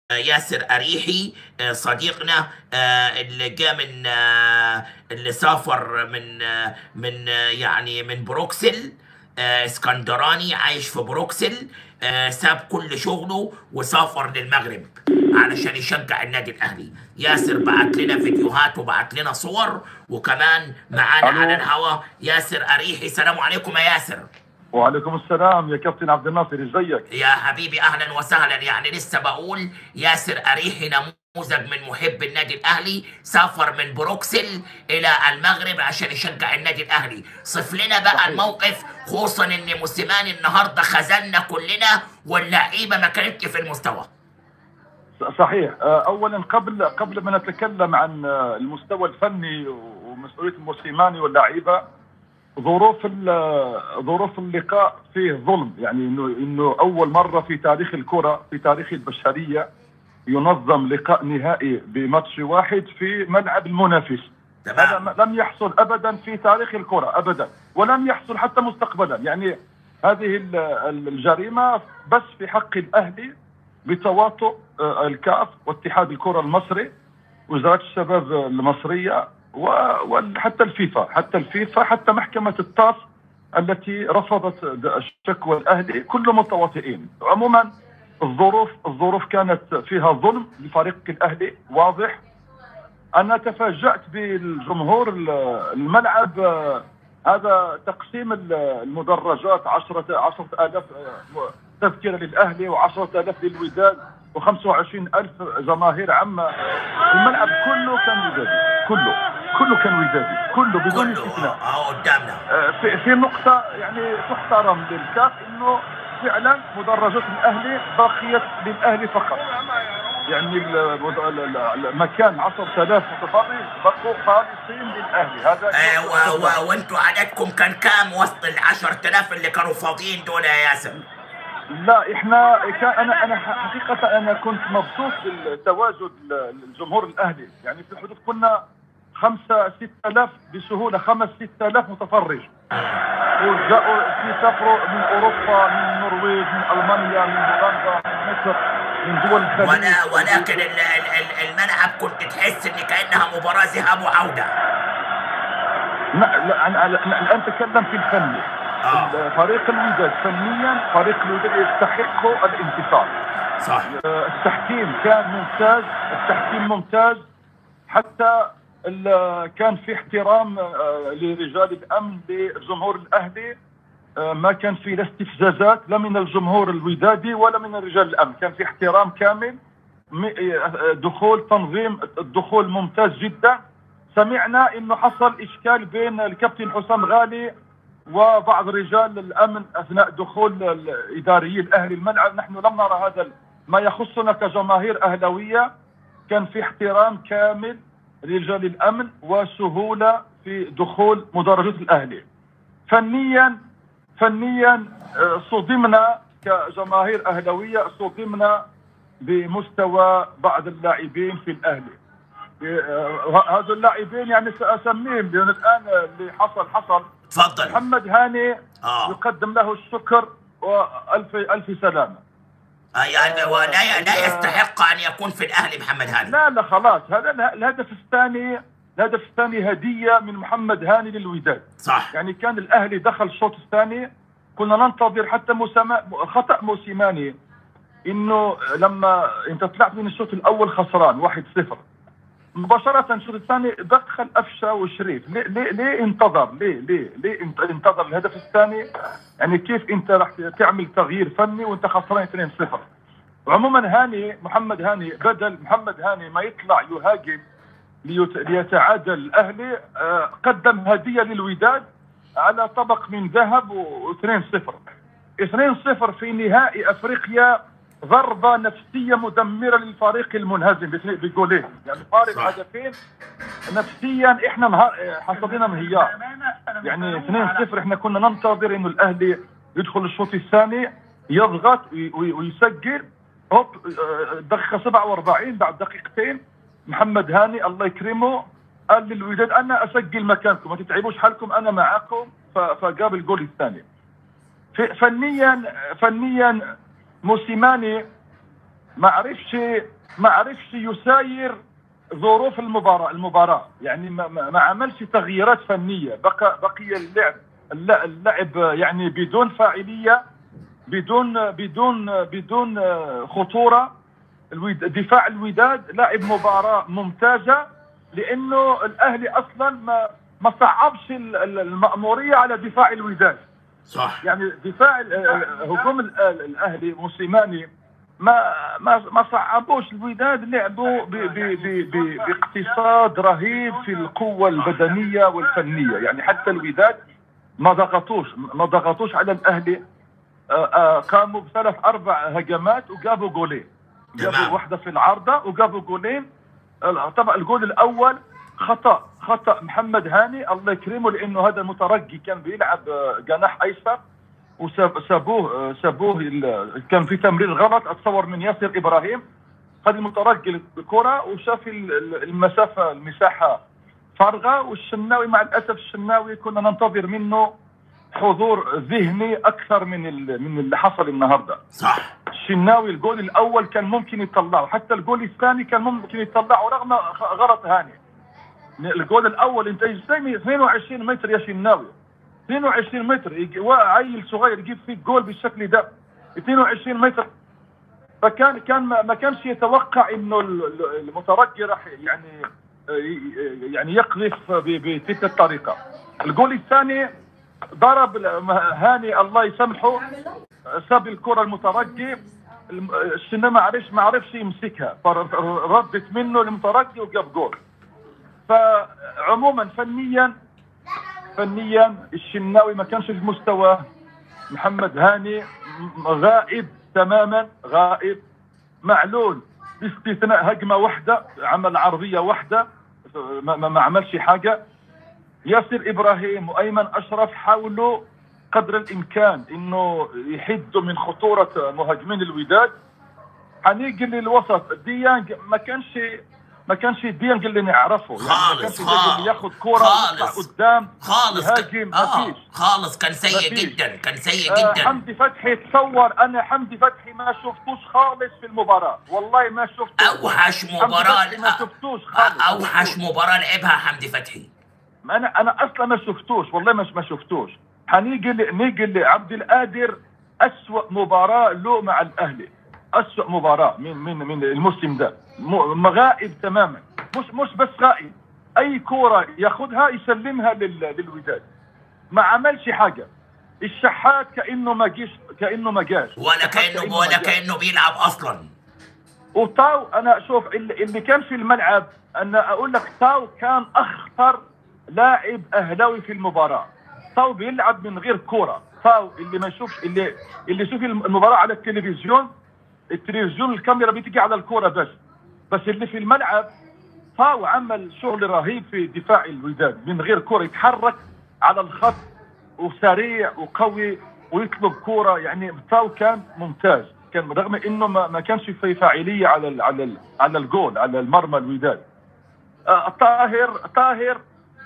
ياسر أريحي آه، صديقنا آه، اللي جاء من آه، اللي سافر من آه، من آه، يعني من بروكسل آه، اسكندراني عايش في بروكسل آه، ساب كل شغله وسافر للمغرب علشان يشجع النادي الأهلي ياسر بعت لنا فيديوهات وبعت لنا صور وكمان معانا ألو. على الهواء ياسر أريحي سلام عليكم يا ياسر وعليكم السلام يا كابتن عبد الناصر ازيك؟ يا حبيبي اهلا وسهلا يعني لسه بقول ياسر اريحي نموذج من محب النادي الاهلي سافر من بروكسل الى المغرب عشان يشجع النادي الاهلي صف لنا بقى صحيح. الموقف خصوصا ان موسيماني النهارده خذلنا كلنا واللعيبه ما كانتش في المستوى صحيح آه، اولا قبل قبل ما نتكلم عن آه، المستوى الفني ومسؤوليه الموسيماني واللعيبه ظروف ال- ظروف اللقاء فيه ظلم يعني انه انه اول مره في تاريخ الكره في تاريخ البشريه ينظم لقاء نهائي بماتش واحد في ملعب المنافس هذا تمام م- لم يحصل ابدا في تاريخ الكره ابدا ولم يحصل حتى مستقبلا يعني هذه ال- ال- الجريمه بس في حق الاهلي بتواطؤ آه، الكاف واتحاد الكره المصري وزاره الشباب المصريه و- وحتى الفيفا حتى الفيفا حتى محكمه الطاس التي رفضت د- شكوى الاهلي كلهم متواطئين عموما الظروف الظروف كانت فيها ظلم لفريق الاهلي واضح انا تفاجات بالجمهور ال- الملعب آه، هذا تقسيم ال- المدرجات 10 10000 تذكره للاهلي و10000 للوداد و25000 جماهير عامه الملعب كله كان ودادي كله كله كان ودادي كله بدون كله استثناء اهو قدامنا آه، في في نقطة يعني تحترم للكاف انه فعلا مدرجات الاهلي باقية للاهلي فقط. يعني المد- ال- ال- المكان 10000 متفرج بقوا خالصين للاهلي هذا آه و- و- وانتوا عددكم كان كام وسط ال 10000 اللي كانوا فاضيين دول يا ياسر؟ لا احنا كان انا انا حقيقة انا كنت مبسوط بالتواجد الجمهور الاهلي يعني في حدود كنا خمسة ستة آلاف بسهولة خمس ستة آلاف متفرج وجاءوا في سافروا من أوروبا من النرويج من ألمانيا من هولندا من مصر من دول الخليج ولا ولكن ال- ال- ال- الملعب كنت تحس ان كانها مباراه ذهاب وعوده لا لا أنا أنا الآن أتكلم في الفني آه. فريق الوداد فنيا فريق الوداد يستحق الانتصار صح آه، التحكيم كان ممتاز التحكيم ممتاز حتى ال- كان في احترام آه، لرجال الامن لجمهور الاهلي آه، ما كان في لا استفزازات لا من الجمهور الودادي ولا من رجال الامن كان في احترام كامل م- آه، دخول تنظيم الدخول ممتاز جدا سمعنا انه حصل اشكال بين الكابتن حسام غالي وبعض رجال الامن اثناء دخول الاداريين الاهلي الملعب نحن لم نرى هذا ال- ما يخصنا كجماهير اهلاويه كان في احترام كامل لرجال الامن وسهوله في دخول مدرجات الاهلي فنيا فنيا آه، صدمنا كجماهير اهلاويه صدمنا بمستوى بعض اللاعبين في الاهلي آه، هذول اللاعبين يعني ساسميهم لان الان اللي حصل حصل تفضل محمد هاني اه يقدم له الشكر والف الف سلامه آه، يعني ولا لا يستحق ان يكون في الاهلي محمد هاني لا لا خلاص هذا اله- الهدف الثاني الهدف الثاني هديه من محمد هاني للوداد صح يعني كان الاهلي دخل الشوط الثاني كنا ننتظر حتى مسما خطا موسيماني انه لما انت طلعت من الشوط الاول خسران 1-0 مباشرة الشوط الثاني دخل أفشة وشريف ليه, ليه, ليه انتظر ليه ليه ليه انت- انتظر الهدف الثاني يعني كيف انت راح تعمل تغيير فني وانت خسران 2-0 عموما هاني محمد هاني بدل محمد هاني ما يطلع يهاجم ليت- ليتعادل الاهلي آه، قدم هديه للوداد على طبق من ذهب و2-0 2-0 في نهائي افريقيا ضربه نفسيه مدمره للفريق المنهزم باثنين- بجولين يعني فارق صح. هدفين نفسيا احنا نهار حصلنا انهيار يعني 2-0 احنا كنا ننتظر انه الاهلي يدخل الشوط الثاني يضغط وي- وي- ويسجل هوب آه، دقيقه 47 بعد دقيقتين محمد هاني الله يكرمه قال للوداد انا اسجل مكانكم ما تتعبوش حالكم انا معاكم ف- فجاب الجول الثاني ف- فنيا فنيا موسيماني ما عرفش ما عرفش يساير ظروف المباراة المباراة يعني ما, ما ما عملش تغييرات فنية بقى بقي اللعب الل- اللعب يعني بدون فاعلية بدون بدون بدون خطورة الود- دفاع الوداد لعب مباراة ممتازة لأنه الأهلي أصلا ما ما صعبش ال- ال- المأمورية على دفاع الوداد صح يعني دفاع ال- ال- هجوم ال- ال- الاهلي موسيماني ما ما ما صعبوش الوداد لعبوا ب- ب- ب- ب- باقتصاد رهيب في القوه البدنيه والفنيه يعني حتى الوداد ما ضغطوش ما ضغطوش على الاهلي آه، آه، قاموا بثلاث اربع هجمات وجابوا جولين تمام. جابوا واحده في العارضه وجابوا جولين آه، طبعا الجول الاول خطا خطا محمد هاني الله يكرمه لانه هذا المترقي كان بيلعب آه، جناح ايسر وسابوه آه، سابوه ال- كان في تمرير غلط اتصور من ياسر ابراهيم خد المترقي الكره وشاف ال- ال- المسافه المساحه فارغه والشناوي مع الاسف الشناوي كنا ننتظر منه حضور ذهني اكثر من ال- من اللي حصل النهارده صح الشناوي الجول الاول كان ممكن يطلعه حتى الجول الثاني كان ممكن يطلعه رغم خ- غلط هاني الجول الاول انت ازاي 22 متر يا شناوي 22 متر يج- وا- عيل صغير يجيب فيك جول بالشكل ده 22 متر فكان كان ما ما كانش يتوقع انه ال- ال- المترقي راح يعني ي- يعني يقذف ب- بتلك الطريقه الجول الثاني ضرب ال- هاني الله يسامحه ساب الكره المترقي الم- الشناوي ما عرفش ما عرفش يمسكها فردت منه المترقي وجاب جول فعموما فنيا فنيا الشناوي ما كانش في مستواه محمد هاني م- غائب تماما غائب معلول باستثناء هجمه واحده عمل عرضيه واحده ما, ما, ما عملش حاجه ياسر ابراهيم وايمن اشرف حاولوا قدر الامكان انه يحدوا من خطوره مهاجمين الوداد هنيجي للوسط ديانج ما كانش ما كانش ديانج اللي نعرفه يعني ما خالص، كانش خالص، ديانج اللي ياخد كوره خالص. ويطلع قدام خالص يهاجم اه مفيش خالص كان سيء مفيش. جدا كان سيء آه جدا حمدي فتحي تصور انا حمدي فتحي ما شفتوش خالص في المباراه والله ما شفته اوحش حمدي مباراه فتحي ما شفتوش خالص اوحش مباراه لعبها حمدي فتحي انا انا اصلا ما شفتوش والله مش ما شفتوش هنيجي ل- نيجي لعبد القادر اسوأ مباراه له مع الاهلي اسوأ مباراه من من من الموسم ده م- مغائب تماما مش مش بس غائب اي كوره ياخذها يسلمها لل- للوداد ما عملش حاجه الشحات كانه ما جيش كانه ما جاش ولا الشحات كانه ما ولا جاش. كانه بيلعب اصلا وتاو انا شوف اللي اللي كان في الملعب انا اقول لك تاو كان اخطر لاعب اهلاوي في المباراه تاو بيلعب من غير كوره تاو اللي ما يشوفش اللي اللي يشوف المباراه على التلفزيون التلفزيون الكاميرا بتيجي على الكوره بس بس اللي في الملعب تاو عمل شغل رهيب في دفاع الوداد من غير كوره يتحرك على الخط وسريع وقوي ويطلب كوره يعني تاو كان ممتاز كان رغم انه ما, ما كانش في فاعليه على ال على ال على الجول على المرمى الوداد آه طاهر طاهر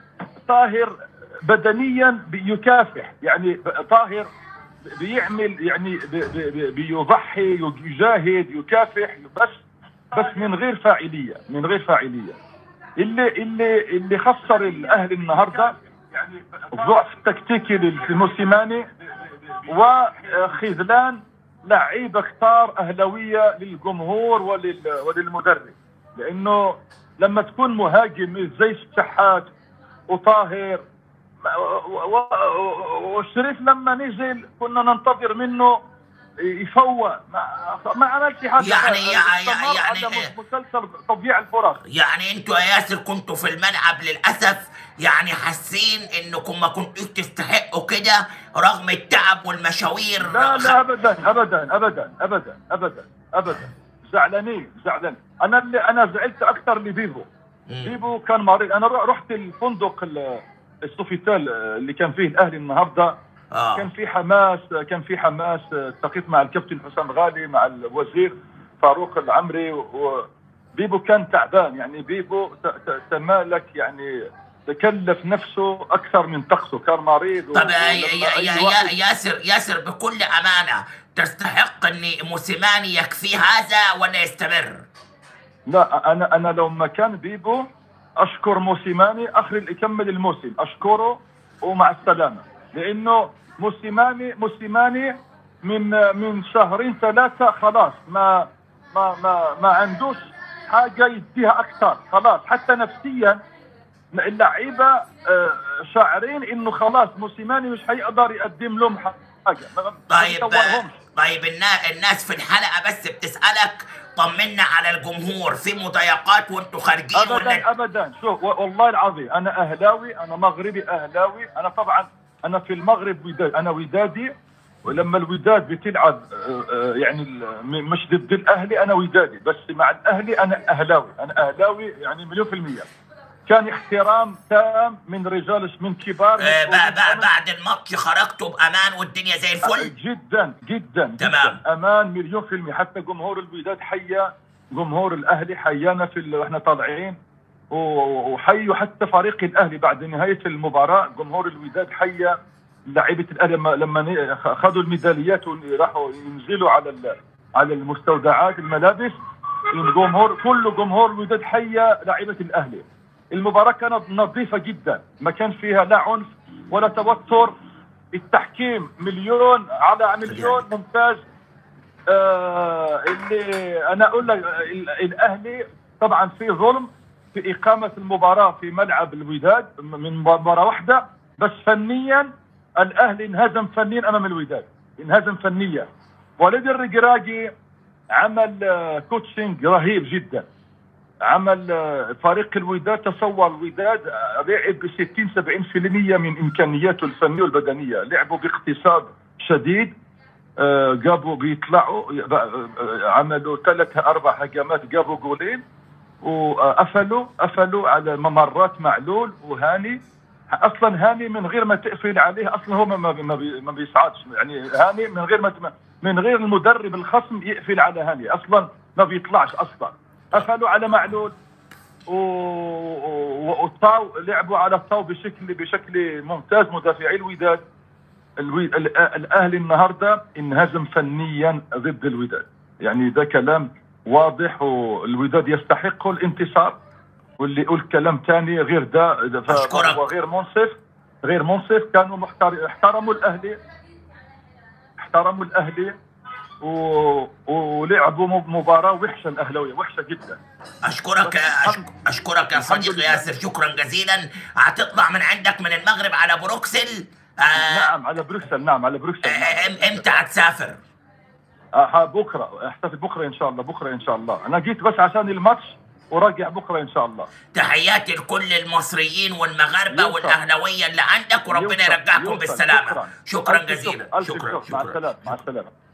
طاهر بدنيا بيكافح يعني ب- طاهر بيعمل يعني ب- ب- ب- بيضحي يجاهد يكافح بس بس من غير فاعليه من غير فاعليه اللي اللي اللي خسر الاهلي النهارده يعني الضعف التكتيكي للموسيماني وخذلان لعيبه كتار اهلاويه للجمهور ولل وللمدرب لانه لما تكون مهاجم زي الشحات وطاهر و- و- والشريف لما نزل كنا ننتظر منه يفوق ما, ما عملش حاجه يعني- يعني- استمر يعني- على مسلسل تضييع الفرص يعني انتوا يا ياسر كنتوا في الملعب للاسف يعني حاسين انكم ما كنتوش تستحقوا كده رغم التعب والمشاوير لا لا ابدا ابدا ابدا ابدا ابدا ابدا زعلانين زعلان انا اللي انا زعلت اكثر لبيبو مم. بيبو كان مريض انا رو- رحت الفندق ال- السوفيتال اللي كان فيه الاهلي النهارده اه كان في حماس كان في حماس التقيت مع الكابتن حسام غالي مع الوزير فاروق العمري وبيبو كان تعبان يعني بيبو ت- ت- تمالك يعني كلف نفسه اكثر من طاقته كان مريض طب و- يا, ولما يا, أي يا, واحد- يا ياسر ياسر بكل امانه تستحق ان موسيماني يكفي هذا ولا يستمر؟ لا انا انا لو مكان بيبو اشكر موسيماني اخر يكمل الموسم اشكره ومع السلامه لانه موسيماني موسيماني من من شهرين ثلاثه خلاص ما ما ما ما عندوش حاجه يديها اكثر خلاص حتى نفسيا اللعيبه آه، شاعرين انه خلاص موسيماني مش هيقدر يقدم لهم حاجه ما- ما طيب بيطورهمش. طيب النا- الناس في الحلقه بس بتسالك طمنا على الجمهور في مضايقات وانتوا خارجين ولا ابدا ابدا شوف و- والله العظيم انا اهلاوي انا مغربي اهلاوي انا طبعا انا في المغرب وداد انا ودادي ولما الوداد بتلعب آه، آه، يعني ال- م- مش ضد الاهلي انا ودادي بس مع الاهلي انا اهلاوي انا اهلاوي يعني مليون في المية كان احترام تام من رجال من كبار آه، مسؤولين بقى بقى أمن. بعد الماتش خرجتوا بامان والدنيا زي الفل جدا جدا تمام. جداً. امان مليون في المية حتى جمهور الوداد حيا جمهور الاهلي حيانا في ال... واحنا طالعين و- وحيوا حتى فريق الاهلي بعد نهايه المباراه جمهور الوداد حيا لعيبه الاهلي لما لما ن- اخذوا الميداليات وراحوا ينزلوا على ال... على المستودعات الملابس الجمهور كل جمهور الوداد حيا لعيبه الاهلي المباراه كانت نظيفه جدا ما كان فيها لا عنف ولا توتر التحكيم مليون على مليون ممتاز آه اللي انا اقول لك ال- الاهلي طبعا في ظلم في اقامه المباراه في ملعب الوداد من مباراه واحده بس فنيا الاهلي انهزم فنيا امام الوداد انهزم فنيا وليد الرقراقي عمل آه، كوتشنج رهيب جدا عمل آه، فريق الوداد تصور الوداد آه، لعب ب 60 70% من امكانياته الفنيه والبدنيه لعبوا باقتصاد شديد آه، جابوا بيطلعوا آه، آه، عملوا ثلاث اربع هجمات جابوا جولين وقفلوا قفلوا على ممرات معلول وهاني اصلا هاني من غير ما تقفل عليه اصلا هو ما ما ما بي- ما بيصعدش يعني هاني من غير ما تم- من غير المدرب الخصم يقفل على هاني اصلا ما بيطلعش اصلا قفلوا على معلول و- و- والطاو لعبوا على الطاو بشكل بشكل ممتاز مدافعي الوداد الوي... ال- الاهلي النهارده انهزم فنيا ضد الوداد يعني ده كلام واضح والوداد يستحق الانتصار واللي يقول كلام ثاني غير ده ده ف- أشكرك. هو غير منصف غير منصف كانوا محتر... احترموا الاهلي احترموا الاهلي و... ولعبوا م- مباراه وحشه الاهلاويه وحشه جدا اشكرك يا أشك- اشكرك يا الحمد صديقي لله. ياسر شكرا جزيلا هتطلع من عندك من المغرب على بروكسل آه نعم على بروكسل نعم على بروكسل نعم. آه، إم- امتى هتسافر؟ آه بكره احتفل بكره ان شاء الله بكره ان شاء الله انا جيت بس عشان الماتش وراجع بكره ان شاء الله تحياتي لكل المصريين والمغاربه يوصل. والاهلاويه اللي عندك وربنا يوصل- يرجعكم يوصل. بالسلامه شكرا شكرا ألف جزيلا شكر. ألف شكرا شكر. مع شكرا السلامه مع السلامه